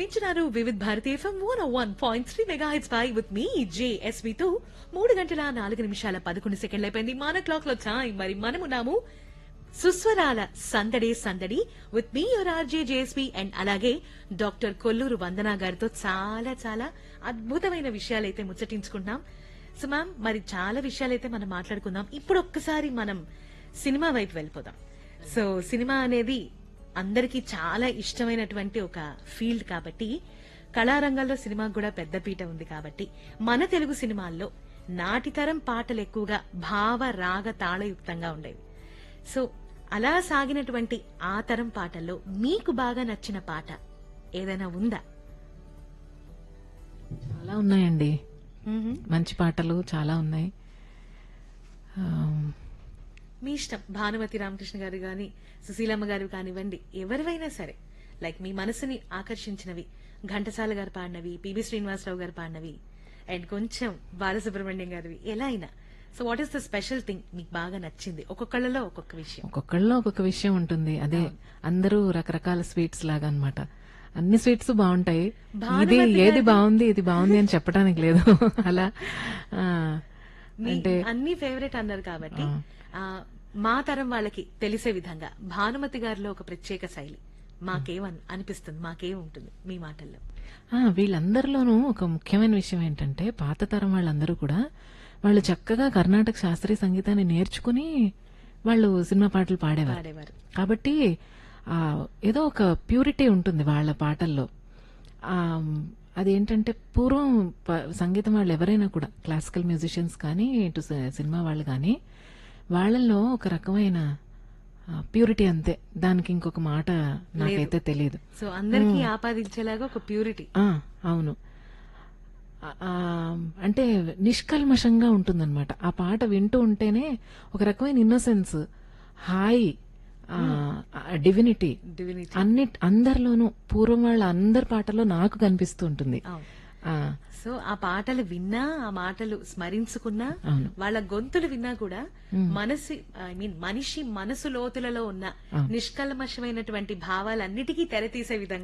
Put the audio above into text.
వింటున్నారు Vividh Bharati FM one one point three mega hits పై with me JSV తో మూడు గంటల నాలుగు నిమిషాల పదకొండు సెకండ్లు అయిపోయింది మన క్లాక్ లో టైం మరి మనమున్నాము సుస్వరాల సందడి సందడి with me your RJ JSP and అలాగే డాక్టర్ కొల్లూరు వందన గారితో చాలా చాలా అద్భుతమైన విషయాలైతే ముచ్చటించుకుంటున్నాం సో మ్యామ్ మరి చాలా విషయాలైతే మనం మాట్లాడుకుందాం ఇప్పుడు ఒక్కసారి మనం సినిమా వైపు వెళ్ళిపోదాం సో సినిమా అనేది అందరికీ చాలా ఇష్టమైనటువంటి ఒక ఫీల్డ్ కాబట్టి కళారంగంలో సినిమాకు కూడా పెద్ద పీట ఉంది కాబట్టి మన తెలుగు సినిమాల్లో నాటితరం పాటలు ఎక్కువగా భావ రాగ తాళయుక్తంగా ఉండేవి సో అలా సాగినటువంటి ఆ తరం పాటల్లో మీకు బాగా నచ్చిన పాట ఏదైనా ఉందా చాలా ఉన్నాయండి మంచి పాటలు చాలా ఉన్నాయి ఆ, మీ ఇష్టం భానుమతి రామకృష్ణ గారు గాని సుశీలమ్మ గారు కానివ్వండి ఎవరివైనా సరే లైక్ మీ మనసుని ఆకర్షించినవి ఘంటసాల గారు పాడినవి పిబి శ్రీనివాసరావు గారు పాడినవి అండ్ కొంచెం బాలసుబ్రహ్మణ్యం గారివి ఎలా అయినా so what is the special thing మీకు బాగా నచ్చింది ఒక్కొక్కళ్ళలో ఒక్కొక్క విషయం ఒక్కొక్కళ్ళలో ఒక్కొక్క విషయం ఉంటుంది అదే అందరూ రకరకాల స్వీట్స్ లాగా అన్నమాట అన్ని స్వీట్స్ బాగుంటాయి ఇది భానుమతి ఏది బాగుంది ఇది బాగుంది అని చెప్పడానికి లేదు అలా ఆ, మీ అంటే అన్ని ఫేవరెట్ అన్నారు కాబట్టి ఆ, మా తరం వాళ్ళకి తెలిసే విధంగా భానుమతి గారిలో ఒక ప్రత్యేక శైలి మాకేం అన్- అనిపిస్తుంది మాకేం ఉంటుంది మీ మాటల్లో ఆ, వీళ్ళందరిలోనూ ఒక ముఖ్యమైన విషయం ఏంటంటే పాత తరం వాళ్ళందరూ కూడా వాళ్ళు చక్కగా కర్ణాటక శాస్త్రీయ సంగీతాన్ని నేర్చుకుని వాళ్ళు సినిమా పాటలు పాడేవారు పాడేవారు కాబట్టి ఆ ఏదో ఒక ప్యూరిటీ ఉంటుంది వాళ్ళ పాటల్లో ఆ అదేంటంటే పూర్వం ప- సంగీతం వాళ్ళు ఎవరైనా కూడా క్లాసికల్ మ్యూజిషియన్స్ కానీ ఇటు స- సినిమా వాళ్ళు కానీ వాళ్ళల్లో ఒక రకమైన ప్యూరిటీ అంతే దానికి ఇంకొక మాట నాకైతే తెలియదు సో అందరికీ ఆపాదించేలాగా ఒక ప్యూరిటీ ఆ, అవును ఆ, ఆ, అంటే నిష్కల్మషంగా ఉంటుందన్నమాట ఆ పాట వింటూ ఉంటేనే ఒక రకమైన ఇన్నోసెన్స్ హాయ్ డివినిటీ డివినిటీ అన్ని అందరిలోనూ పూర్వం వాళ్ళ అందరి పాటలో నాకు కనిపిస్తూ ఉంటుంది అవును ఆ, సో ఆ పాటలు విన్నా ఆ మాటలు స్మరించుకున్నా అవును. వాళ్ళ గొంతులు విన్నా కూడా మనసు ఐ మీన్ మనిషి మనసు లోతులలో ఉన్న నిష్కల్మషమైనటువంటి భావాలన్నిటికీ తెరతీసే విధంగా